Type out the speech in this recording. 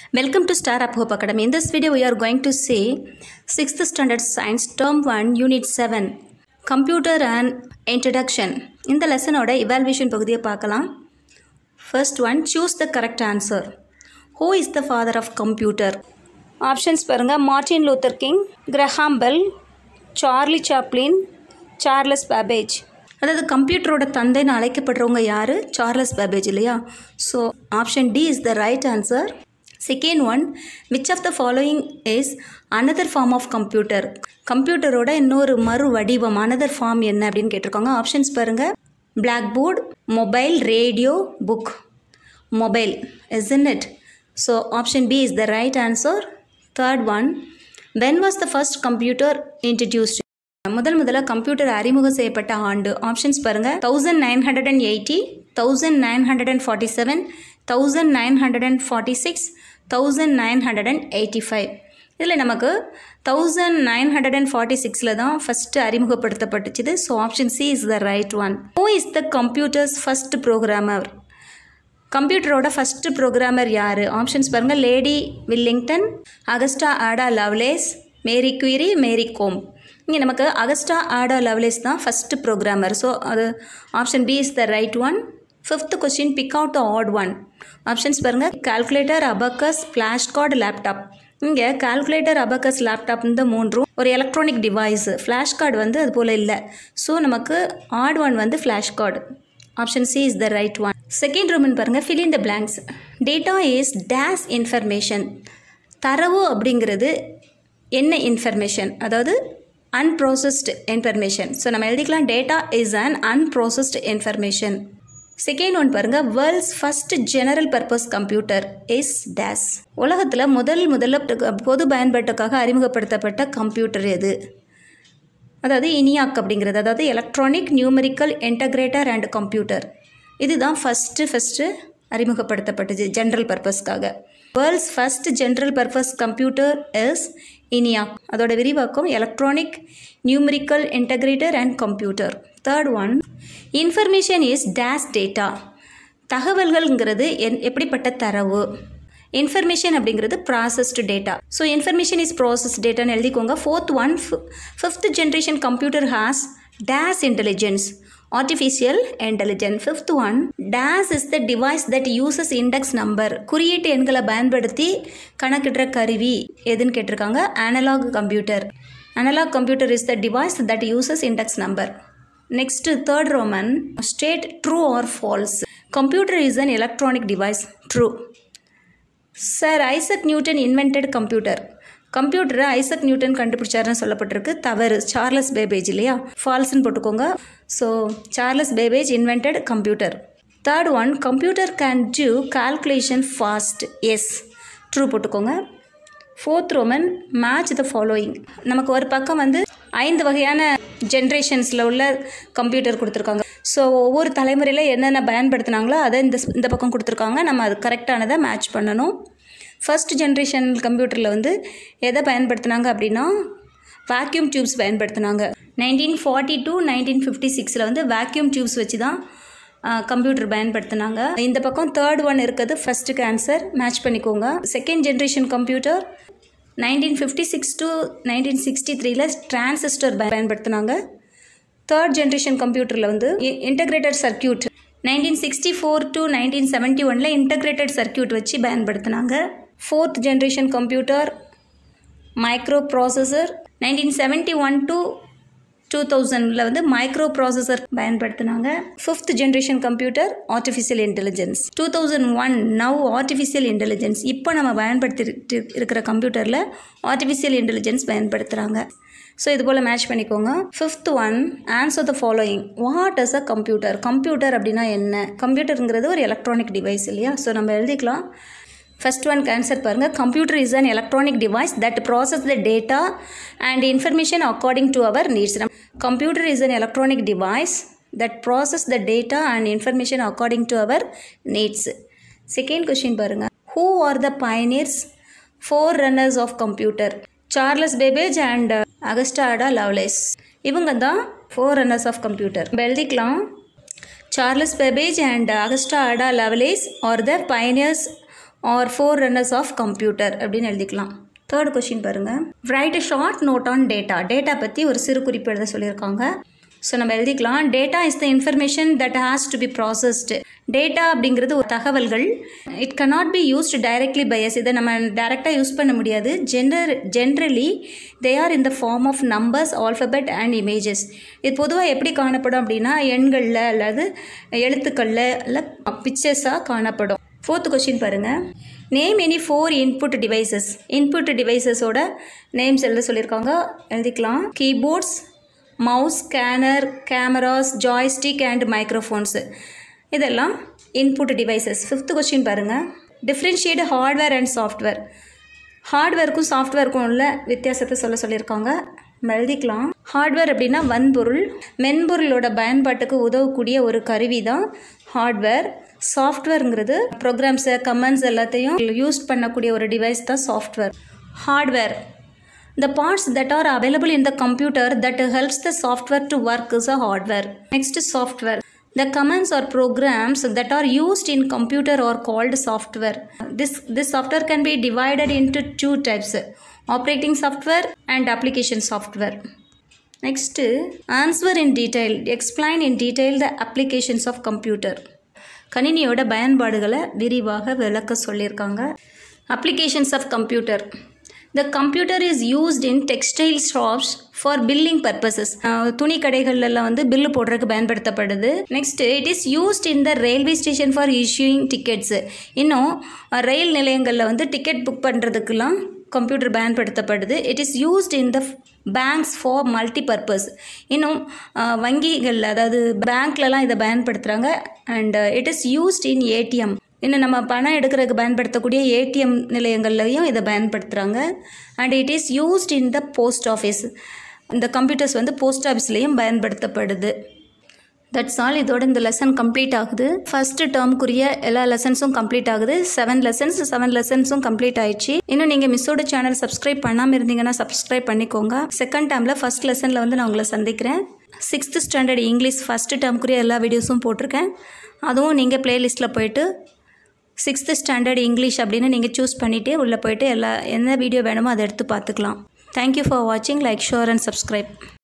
Welcome to Star Up Hope Academy. In this video, we are going to see 6th Standard Science Term 1 Unit 7 Computer and Introduction. இந்த லெசனோட evaluation பகுதியை பார்க்கலாம் first one choose the correct answer who is the father of computer options பாருங்கள் Martin Luther King Graham Bell Charlie Chaplin Charles Babbage அதாவது கம்ப்யூட்டரோட தந்தைன்னு அழைக்கப்படுறவங்க யார் Charles Babbage இல்லையா so option D is the right answer second one which of the following is another form of computer கம்ப்யூட்டரோட இன்னொரு மறு வடிவம் அனதர் ஃபார்ம் என்ன அப்படின்னு கேட்டிருக்காங்க ஆப்ஷன்ஸ் பாருங்கள் blackboard mobile radio book mobile isn't it so option B is the right answer third one when was the first computer introduced முதல் முதல்ல கம்ப்யூட்டர் அறிமுகம் செய்யப்பட்ட ஆண்டு ஆப்ஷன்ஸ் பாருங்க thousand nine hundred and eighty thousand nine hundred and forty seven thousand nine hundred and forty six thousand nine hundred and eighty five இதில் நமக்கு thousand nine hundred and forty சிக்ஸில் தான் ஃபஸ்ட்டு அறிமுகப்படுத்தப்பட்டுச்சுது so option C is the right one who is the computer's first programmer கம்ப்யூட்டரோட first programmer யார் options பாருங்கள் Lady Willington Augusta Ada Lovelace Marie Curie Mary Kom இங்கே நமக்கு அகஸ்டா ஆடா லவ்லேஸ் தான் first programmer so அது option B is the right one fifth question pick out the odd one options பாருங்கள் calculator abacus flash card laptop இங்கே calculator abacus laptop இந்த மூன்றும் ஒரு electronic device flash card வந்து அது போல் இல்லை ஸோ நமக்கு ஆட் ஒன் வந்து flash card option C is the right one second Roman பாருங்கள் fill in the blanks data is dash information தரவு அப்படிங்கிறது என்ன இன்ஃபர்மேஷன் அதாவது அன்ப்ராசஸ்டு இன்ஃபர்மேஷன் ஸோ நம்ம எழுதிக்கலாம் data is an unprocessed information second one பாருங்கள் world's first general purpose computer is dash உலகத்தில் முதல் முதல்ல பொது பயன்பாட்டுக்காக அறிமுகப்படுத்தப்பட்ட கம்ப்யூட்டர் எது அதாவது இனியாக் அப்படிங்கிறது அதாவது electronic numerical integrator and computer இதுதான் ஃபஸ்ட்டு ஃபஸ்ட்டு அறிமுகப்படுத்தப்பட்டது ஜென்ரல் பர்பஸ்க்காக world's first general purpose computer is ENIAC அதோட விரிவாக்கம் electronic numerical integrator and computer third one information is dash data தகவல்கள்ங்கிறது என் எப்படிப்பட்ட தரவு இன்ஃபர்மேஷன் அப்படிங்கிறது processed data so information is process டேட்டான்னு எழுதிக்கோங்க fourth one fifth generation computer has dash intelligence artificial intelligence fifth one dash is the device that uses index number குறியீட்டு எண்களை பயன்படுத்தி கணக்கிடுற கருவி எதுன்னு கேட்டிருக்காங்க analogue computer analogue computer is the device that uses index number next third Roman state true or false computer is an electronic device true sir Isaac Newton invented computer கம்ப்யூட்டரை Isaac Newton கண்டுபிடிச்சாருன்னு சொல்லப்பட்டிருக்கு தவறு Charles Babbage இல்லையா ஃபால்ஸ்ன்னு போட்டுக்கோங்க so Charles Babbage invented computer third one computer can do calculation fast yes true போட்டுக்கோங்க fourth Roman match the following நமக்கு ஒரு பக்கம் வந்து ஐந்து வகையான ஜென்ரேஷன்ஸில் உள்ள கம்ப்யூட்டர் கொடுத்துருக்காங்க ஸோ ஒவ்வொரு தலைமுறையில் என்னென்ன பயன்படுத்தினாங்களோ அதை இந்த இந்த பக்கம் கொடுத்துருக்காங்க நம்ம அது கரெக்டானதை மேட்ச் பண்ணணும் ஃபஸ்ட் ஜென்ரேஷன் கம்ப்யூட்டரில் வந்து எதை பயன்படுத்தினாங்க அப்படின்னா வேக்யூம் டியூப்ஸ் பயன்படுத்தினாங்க nineteen forty two nineteen fifty சிக்ஸில் வந்து வேக்யூம் டியூப்ஸ் வச்சு தான் கம்ப்யூட்டர் பயன்படுத்தினாங்க இந்த பக்கம் தேர்ட் ஒன் இருக்கிறது ஃபஸ்ட்டுக்கு ஆன்சர் மேட்ச் பண்ணிக்கோங்க second generation computer nineteen fifty six to nineteen sixty த்ரீல டிரான்சிஸ்டர் பயன்படுத்தினாங்க தேர்ட் ஜென்ரேஷன் கம்ப்யூட்டரில் வந்து integrated circuit nineteen sixty four to nineteen seventy ஒனில் இன்டகிரேட்டட் சர்க்கியூட் வச்சு பயன்படுத்தினாங்க fourth generation computer microprocessor nineteen seventy one to two தௌசண்டில் வந்து microprocessor பயன்படுத்தினாங்க fifth generation computer artificial intelligence two thousand one now artificial intelligence இப்போ நம்ம பயன்படுத்தி இருக்கிற கம்ப்யூட்டரில் ஆர்டிஃபிஷியல் இன்டெலிஜென்ஸ் பயன்படுத்துகிறாங்க ஸோ இது போல் மேட்ச் பண்ணிக்கோங்க fifth one answer the following what is a computer computer அப்படின்னா என்ன கம்ப்யூட்டருங்கிறது ஒரு எலக்ட்ரானிக் டிவைஸ் இல்லையா ஸோ நம்ம எழுதிக்கலாம் ஃபஸ்ட் ஒன் ஆன்சர் பாருங்கள் computer is an electronic device that process the data and information according to our needs computer is an electronic device that process the data and information according to our needs second question பாருங்கள் who are the pioneers forerunners of computer Charles Babbage and Augusta Ada Lovelace இவங்க தான் forerunners of computer எழுதிக்கலாம் Charles Babbage and Augusta Ada Lovelace are the pioneers R forerunners of computer அப்படின்னு எழுதிக்கலாம் third question பாருங்கள் write short note on data data பற்றி ஒரு சிறு குறிப்பு எழுத சொல்லியிருக்காங்க ஸோ நம்ம எழுதிக்கலாம் data is the information that has to be processed data அப்படிங்கிறது ஒரு தகவல்கள் it cannot be used directly by us இதை நம்ம டைரெக்டாக யூஸ் பண்ண முடியாது general generally they are in the form of numbers alphabet and images இது பொதுவாக எப்படி காணப்படும் அப்படின்னா எண்களில் அல்லது எழுத்துக்களில் இல்லை பிக்சர்ஸாக காணப்படும் ஃபோர்த் கொஷின் பாருங்கள் name any four input devices input டிவைசஸோட நேம்ஸ் எழுத சொல்லியிருக்காங்க எழுதிக்கலாம் keyboards mouse scanner cameras joystick and microphones இதெல்லாம் இன்புட் டிவைசஸ் ஃபிஃப்த் கொஸ்டின் பாருங்கள் டிஃப்ரென்ஷியேட் ஹார்ட்வேர் அண்ட் சாஃப்ட்வேர் ஹார்ட்வேருக்கும் சாஃப்ட்வேருக்கும் உள்ள வித்தியாசத்தை சொல்ல சொல்லியிருக்காங்க எழுதிக்கலாம் ஹார்ட்வேர் அப்படின்னா வன்பொருள் மென்பொருளோட பயன்பாட்டுக்கு உதவக்கூடிய ஒரு கருவி தான் ஹார்ட்வேர் சாஃப்ட்வேருங்கிறது ப்ரோக்ராம்ஸு கமெண்ட்ஸ் எல்லாத்தையும் யூஸ் பண்ணக்கூடிய ஒரு டிவைஸ் தான் software hardware The parts that are available in the computer that helps the software to work is a hardware. Next is software. The commands or programs that are used in computer are called software. This, this software can be divided into two types, operating software and application software. Next, answer in detail. Explain in detail the applications of computer. கணினியோட பயன்பாடுகளை விரிவாக விளக்க சொல்லியிருக்காங்க applications of computer the computer is used in textile shops for billing purposes துணி கடைகள்லாம் வந்து bill போடுறதுக்கு பயன்படுத்தப்படுது next it is used in the railway station for issuing tickets இன்னும் ரயில் நிலையங்களில் வந்து டிக்கெட் புக் பண்ணுறதுக்கெல்லாம் கம்ப்யூட்டர் பயன்படுத்தப்படுது it is used in the banks for multipurpose இன்னும் வங்கிகளில் அதாவது பேங்க்லலாம் இதை பயன்படுத்துகிறாங்க and it is used in ATM இன்னும் நம்ம பணம் எடுக்கிறதுக்கு பயன்படுத்தக்கூடிய ஏடிஎம் நிலையங்கள்லையும் இதை பயன்படுத்துகிறாங்க and it is used in the post office இந்த கம்ப்யூட்டர்ஸ் வந்து போஸ்ட் ஆஃபீஸ்லேயும் பயன்படுத்தப்படுது தட்ஸ் ஆல் இதோட இந்த லெசன் கம்ப்ளீட் ஆகுது ஃபஸ்ட்டு டேர்முக்குரிய எல்லா லெசன்ஸும் கம்ப்ளீட் ஆகுது செவன் லெசன்ஸ் செவன் லெசன்ஸும் கம்ப்ளீட் ஆயிடுச்சு இன்னும் நீங்கள் மிஸ்ஸோட சேனல் சப்ஸ்கிரைப் பண்ணாமல் இருந்தீங்கன்னா சப்ஸ்கிரைப் பண்ணிக்கோங்க செகண்ட் டேர்மில் ஃபஸ்ட் லெசனில் வந்து நான் உங்களை சந்திக்கிறேன் சிக்ஸ்த்து ஸ்டாண்டர்ட் இங்கிலீஷ் ஃபஸ்ட்டு டேர்முக்குரிய எல்லா வீடியோஸும் போட்டிருக்கேன் அதுவும் நீங்கள் ப்ளேலிஸ்ட்டில் போயிட்டு சிக்ஸ்த்து ஸ்டாண்டர்ட் இங்கிலீஷ் அப்படின்னு நீங்கள் சூஸ் பண்ணிவிட்டு உள்ளே போயிட்டு எல்லா என்ன வீடியோ வேணுமோ அதை எடுத்து பார்த்துக்கலாம் தேங்க்யூ ஃபார் வாட்சிங் லைக் ஷோர் அண்ட் சப்ஸ்கிரைப்